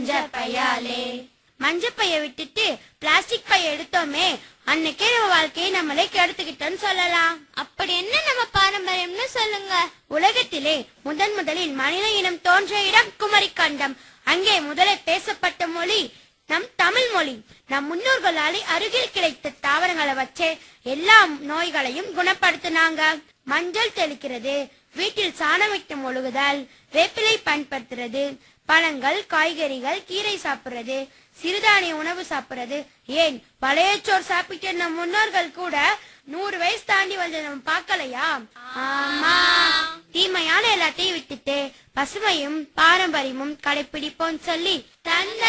பையாலே மஞ்சப்பைய விட்டுட்டு பிளாஸ்டிக் பைய எடுத்தோமே அன்னைக்கே நம்ம வாழ்க்கையை நம்மளே கெடுத்துக்கிட்டோம்னு சொல்லலாம் அப்படி என்ன நம்ம பாரம்பரியம்னு சொல்லுங்க உலகத்திலே முதன் முதலில் மனித இனம் தோன்றிய இடம் குமரி கண்டம் அங்கே முதலில் பேசப்பட்ட மொழி நம் தமிழ் மொழி நம் முன்னோர்களாலே அருகில் கிடைத்த தாவரங்களை வச்சே எல்லா நோய்களையும் குணப்படுத்தினாங்க மஞ்சள் தெளிக்கிறது வீட்டில் சாணமிட்டு மொழுகுதல் வேப்பிலை பயன்படுத்துறது பழங்கள் காய்கறிகள் கீரை சாப்பிடுறது சிறுதானிய உணவு சாப்பிடுறது ஏன் பழையச்சோர் சாப்பிட்ட நம் முன்னோர்கள் கூட நூறு வயசு தாண்டி வந்து நம்ம பார்க்கலையா ஆமா தீமையான எல்லாத்தையும் விட்டுட்டு பசுமையும் பாரம்பரியமும் கடைபிடிப்போம் சொல்லி தந்த